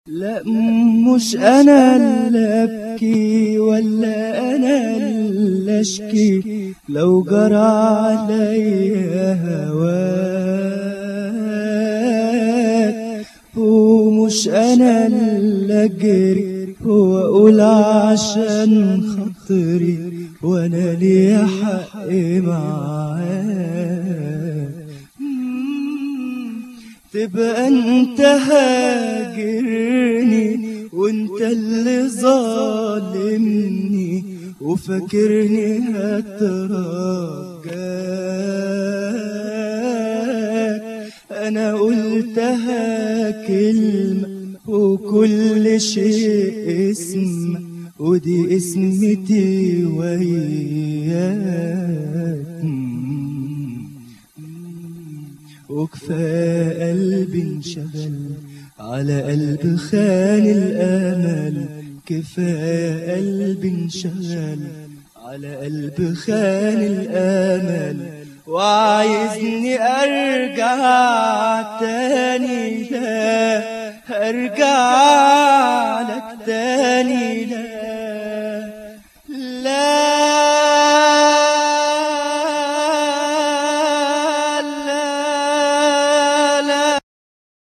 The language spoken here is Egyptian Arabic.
لا مش انا اللي ابكي ولا انا اللي اشكي لو جرى عليا هواك ومش انا اللي اجري واقول عشان خاطري وانا ليا حق معاك تبقى انت هاجرني وانت اللي ظالمني وفاكرني هترجاك انا قلتها كلمة وكل شيء اسم ودي اسمتي وياك وكفى قلبي انشغل على قلب خان الامل كفاية قلبي انشغل على قلب خان الامل وعايزني ارجع تاني لا ارجع لك تاني لا